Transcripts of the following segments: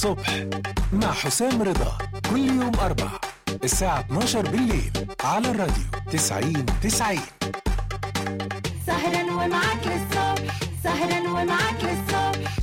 الصبح مع حسام رضا كل يوم أربع الساعة 12 بالليل على الراديو 90 90 سهرا ومعاك للصبح سهرا ومعاك للصبح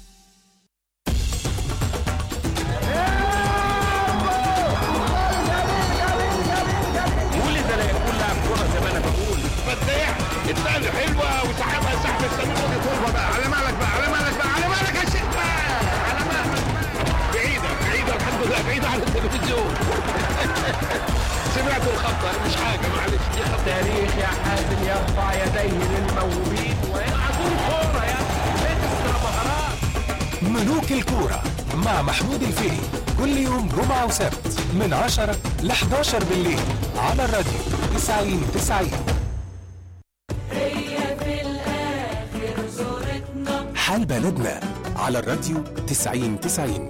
ولد لا يكون لاعب كرة زي ما انا بقول فتاح الثاني حلوة وسحبها سحب السمير ودي طولها بقى على مالك بقى على مالك بقى على مالك يا شيخ بقى على مالك بقى. بعيدة بعيدة الحمد لله بعيدة عن التلفزيون سمعت الخطة مش حاجة معلش دي خطة تاريخ يا حازم يرفع يديه للموهوبين ويلعب كورة يا اكسترا مهارات ملوك الكورة مع محمود الفقي كل يوم جمعة وسبت من 10 ل 11 بالليل على الراديو 90 90 حال بلدنا على الراديو 90 90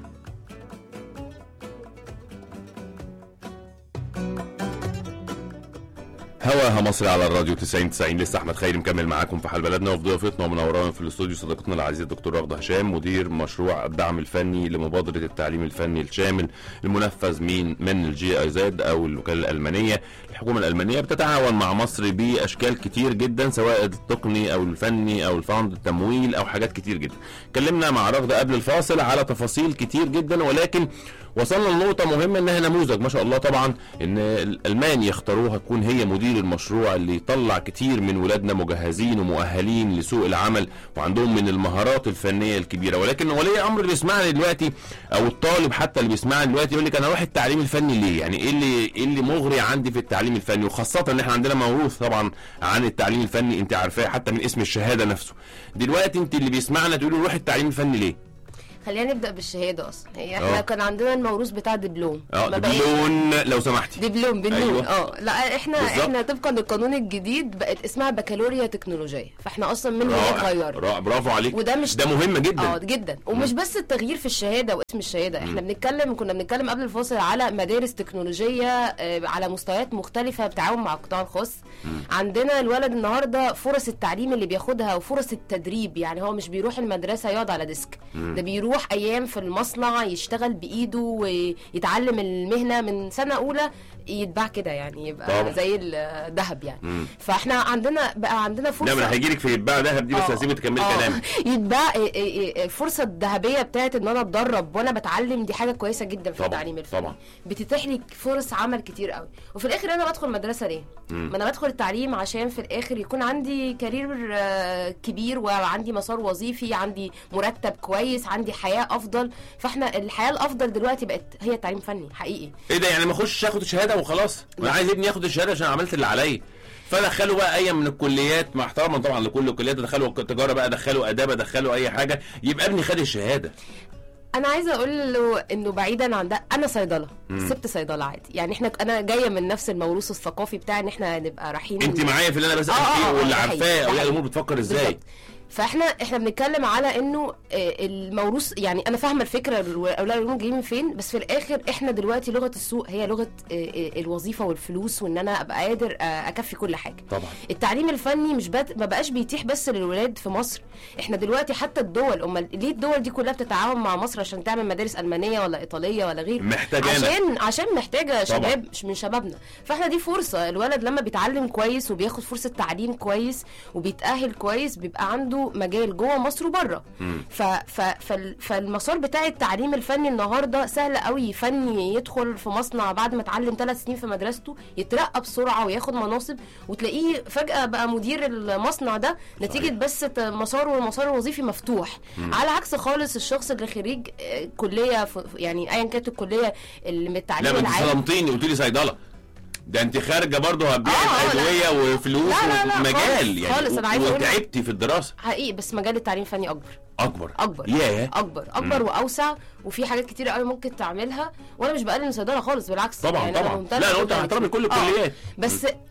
هواها مصر على الراديو 90 90 لسه احمد خيري مكمل معاكم في حال بلدنا وفي ضيافتنا ومنورانا في الاستوديو صديقتنا العزيزه الدكتور رغده هشام مدير مشروع الدعم الفني لمبادره التعليم الفني الشامل المنفذ من من الجي اي زد او الوكاله الالمانيه الحكومه الالمانيه بتتعاون مع مصر باشكال كتير جدا سواء التقني او الفني او الفند التمويل او حاجات كتير جدا اتكلمنا مع رغده قبل الفاصل على تفاصيل كتير جدا ولكن وصلنا لنقطة مهمة انها نموذج ما شاء الله طبعا ان الالمان يختاروها تكون هي مدير المشروع اللي يطلع كتير من ولادنا مجهزين ومؤهلين لسوق العمل وعندهم من المهارات الفنية الكبيرة ولكن ولي امر اللي بيسمعني دلوقتي او الطالب حتى اللي بيسمعني دلوقتي يقول لك انا اروح التعليم الفني ليه؟ يعني ايه اللي ايه اللي مغري عندي في التعليم الفني وخاصة ان احنا عندنا موروث طبعا عن التعليم الفني انت عارفاه حتى من اسم الشهادة نفسه. دلوقتي انت اللي بيسمعنا تقولي روح التعليم الفني ليه؟ خلينا نبدا بالشهاده اصلا هي آه. احنا كان عندنا الموروث بتاع دبلوم اه ما بقاش- دبلون لو سمحتي. دبلوم بالنون أيوة. اه لا احنا بالظبط. احنا طبقا للقانون الجديد بقت اسمها بكالوريا تكنولوجيه فاحنا اصلا من هناك رائع غيرنا رائع برافو عليك وده مش ده مهم جدا اه جدا ومش بس التغيير في الشهاده واسم الشهاده احنا بنتكلم كنا بنتكلم قبل الفاصل على مدارس تكنولوجيه آه، على مستويات مختلفه بتعاون مع القطاع الخاص عندنا الولد النهارده فرص التعليم اللي بياخدها وفرص التدريب يعني هو مش بيروح المدرسه يقعد على ديسك ده بيروح ايام في المصنع يشتغل بايده ويتعلم المهنه من سنه اولى يتباع كده يعني يبقى طبعا. زي الذهب يعني فاحنا عندنا بقى عندنا فرصه لا ما انا هيجيلك في يتباع دهب دي بس آه. هسيبك تكملي آه. كلامك يتباع إيه إيه إيه الفرصه الذهبيه بتاعت ان انا اتدرب وانا بتعلم دي حاجه كويسه جدا في طبعاً، التعليم الفني طبعاً. بتتيح لي فرص عمل كتير قوي وفي الاخر انا بدخل مدرسه ليه ما انا بدخل التعليم عشان في الاخر يكون عندي كارير آه، كبير وعندي مسار وظيفي عندي مرتب كويس عندي حياه افضل فاحنا الحياه الافضل دلوقتي بقت هي التعليم الفني حقيقي ايه ده يعني ما اخش اخد الشهاده وخلاص انا عايز ابني ياخد الشهاده عشان عملت اللي عليا فدخلوا بقى اي من الكليات مع احتراما طبعا لكل الكليات دخلوا تجاره بقى دخلوا اداب دخلوا اي حاجه يبقى ابني خد الشهاده انا عايزه اقول له انه بعيدا عن ده انا صيدله سبت صيدله عادي يعني احنا انا جايه من نفس الموروث الثقافي بتاعي ان احنا نبقى رايحين انت معايا في اللي انا بسال آه، آه، فيه آه، واللي ده حقيقي، عارفاه ده اولياء حقيقي. الامور بتفكر ازاي بالظبط. فاحنا احنا بنتكلم على انه آه، الموروث يعني انا فاهمه الفكره اولياء الامور جايين من فين بس في الاخر احنا دلوقتي لغه السوق هي لغه آه، آه، الوظيفه والفلوس وان انا ابقى قادر آه، اكفي كل حاجه طبعا التعليم الفني مش بات ما بقاش بيتيح بس للولاد في مصر احنا دلوقتي حتى الدول امال ليه الدول دي كلها بتتعاون مع مصر عشان تعمل مدارس المانيه ولا ايطاليه ولا غيره محتاجانا. عشان عشان محتاجه طبعا. شباب مش من شبابنا فاحنا دي فرصه الولد لما بيتعلم كويس وبياخد فرصه تعليم كويس وبيتاهل كويس بيبقى عنده مجال جوه مصر وبره ف ف فال- فالمسار بتاع التعليم الفني النهارده سهل قوي فني يدخل في مصنع بعد ما اتعلم ثلاث سنين في مدرسته يترقى بسرعه وياخد مناصب وتلاقيه فجاه بقى مدير المصنع ده نتيجه بس ت- مساره المسار الوظيفي مفتوح على عكس خالص الشخص اللي خريج آه، كليه ف- يعني ايا كانت الكليه اللي من لا التعليم ما انت العالي صدمتيني قلت لي صيدله ده انت خارجه برضه هتبيعي آه، آه، لا. ادويه وفلوس لا، لا، لا، ومجال خالص، يعني خالص، أنا عايزة أقول لك- وتعبتي في الدراسه حقيقي بس مجال التعليم الفني اكبر اكبر اكبر ياه اكبر اكبر واوسع وفي حاجات كتير قوي ممكن تعملها وانا مش بقلل من صيدله خالص بالعكس طبعاً، يعني أنا طبعاً. ممتنة لا، أنا جداً قلت احترامي لكده. لكل آه، الكليات. بس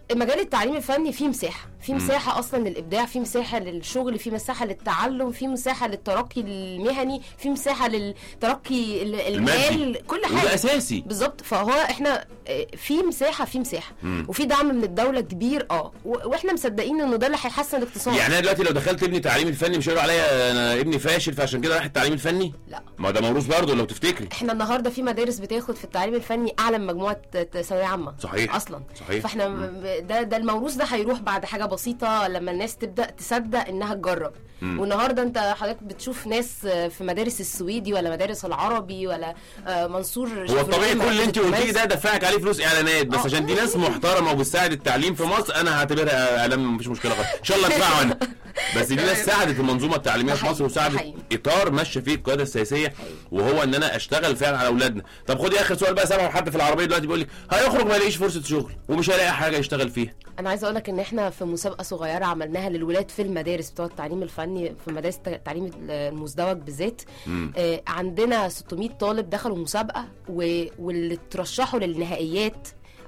مجال التعليم الفني فيه مساحه في مساحه اصلا للابداع في مساحه للشغل في مساحه للتعلم في مساحه للترقي المهني في مساحه للترقي ال- المال المادي. كل وده حاجه اساسي بالظبط فهو احنا آه، في مساحه في مساحه وفي دعم من الدوله كبير اه و- واحنا مصدقين انه ده اللي هيحسن الاقتصاد يعني انا دلوقتي لو دخلت ابني تعليم الفني مش هيقولوا عليا انا ابني فاشل فعشان كده راح التعليم الفني لا ما ده موروث برضه لو تفتكري احنا النهارده في مدارس بتاخد في التعليم الفني اعلى من مجموعه ت- ثانويه عامه صحيح. اصلا صحيح. فاحنا م- ده ده الموروث ده هيروح بعد حاجه بسيطه لما الناس تبدا تصدق انها تجرب والنهارده انت حضرتك بتشوف ناس في مدارس السويدي ولا مدارس العربي ولا آه، منصور هو الطبيعي كل اللي انت قلتيه ده ده دفعك عليه فلوس اعلانات بس اه. عشان دي ناس محترمه وبتساعد التعليم في مصر انا هعتبرها اعلام مفيش مشكله خالص ان شاء الله ادفعه انا بس دي ناس ساعدت المنظومه التعليميه ده في مصر حقيقي، وساعدت ده حقيقي. اطار ماشيه فيه القياده السياسيه وهو ان انا اشتغل فعلا على اولادنا طب خدي اخر سؤال بقى سامع حد في العربيه دلوقتي بيقول لك هيخرج ما يلاقيش فرصه شغل ومش هيلاقي حاجه يشتغل فيها انا عايزه اقول لك ان احنا في مسابقه صغيره عملناها للولاد في المدارس بتوع التعليم الفني في مدارس التعليم المزدوج بالذات آه عندنا 600 طالب دخلوا مسابقه و... واللي ترشحوا للنهائيات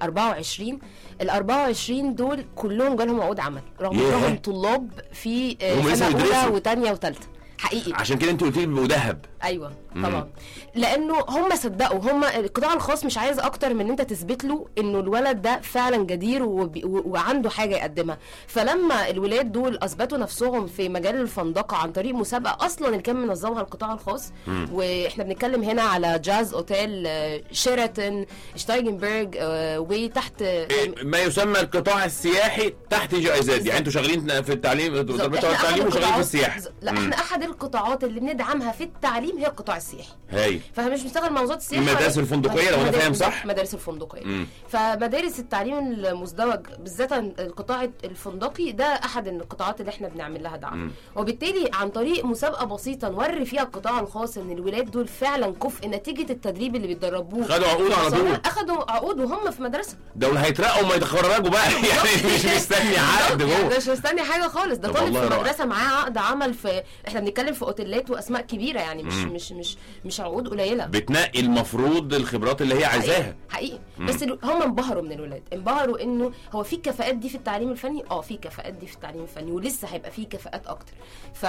24 ال 24 دول كلهم جالهم عقود عمل رغم ياه. انهم طلاب في آه، هم لسه سنه اولى بيدرسوا. وثانيه وثالثه حقيقي عشان كده انت قلت لي بيبقوا ذهب ايوه طبعا لانه هم صدقوا هم القطاع الخاص مش عايز اكتر من ان انت تثبت له انه الولد ده فعلا جدير وبي- و- وعنده حاجه يقدمها فلما الولاد دول اثبتوا نفسهم في مجال الفندقه عن طريق مسابقه اصلا اللي كان منظمها القطاع الخاص واحنا بنتكلم هنا على جاز اوتيل آه، شيراتون شتايجنبرج آه، وتحت إيه، ما يسمى القطاع السياحي تحت جائزات يعني انتوا شغالين في التعليم بالظبط. بتوع إحنا أحد التعليم وشغالين في القطاعات- السياحه بالظبط. لا مم. احنا احد القطاعات اللي بندعمها في التعليم هي القطاع السياحي هاي فاحنا مش بنشتغل مع وزاره السياحه المدارس ولا- الفندقية لو أنا مدارس- فاهم صح؟ مدارس الفندقيه مم. فمدارس التعليم المزدوج بالذات القطاع الفندقي ده احد القطاعات اللي احنا بنعمل لها دعم وبالتالي عن طريق مسابقه بسيطه نوري فيها القطاع الخاص ان الولاد دول فعلا كفء نتيجه التدريب اللي بيتدربوه خدوا عقود على في طول. مصانع، اخدوا عقود وهم في مدرسه دول هيترقوا وما يتخرجوا بقى يعني مش مستني عقد بالظبط، يعني جوه مش مستني حاجه خالص ده طب طالب والله في رائع. مدرسه معاه عقد عمل في احنا بنتكلم في اوتيلات واسماء كبيره يعني مش مش مش مش عقود قليله بتنقي المفروض الخبرات اللي هي عايزاها حقيقي بس ال- هم انبهروا من الولاد انبهروا انه هو في الكفاءات دي في التعليم الفني اه في كفاءات دي في التعليم الفني ولسه هيبقى في كفاءات اكتر ف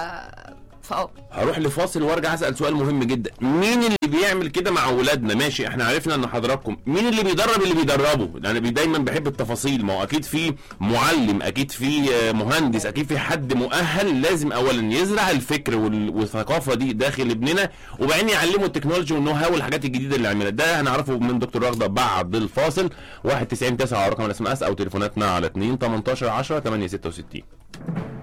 فاه هروح لفاصل وارجع اسال سؤال مهم جدا مين اللي بيعمل كده مع اولادنا ماشي احنا عرفنا ان حضراتكم مين اللي بيدرب اللي بيدربه انا بي- دايما بحب التفاصيل ما هو اكيد في معلم اكيد في آه، مهندس اكيد في حد مؤهل لازم اولا يزرع الفكر وال- والثقافه دي داخل ابننا وبعدين يعلمه التكنولوجي والنو هاو والحاجات الجديده اللي عملها ده هنعرفه من دكتور رغده بعد الفاصل 1 90 9 رقم الاس ام اس او تليفوناتنا على 2 18 10 8 66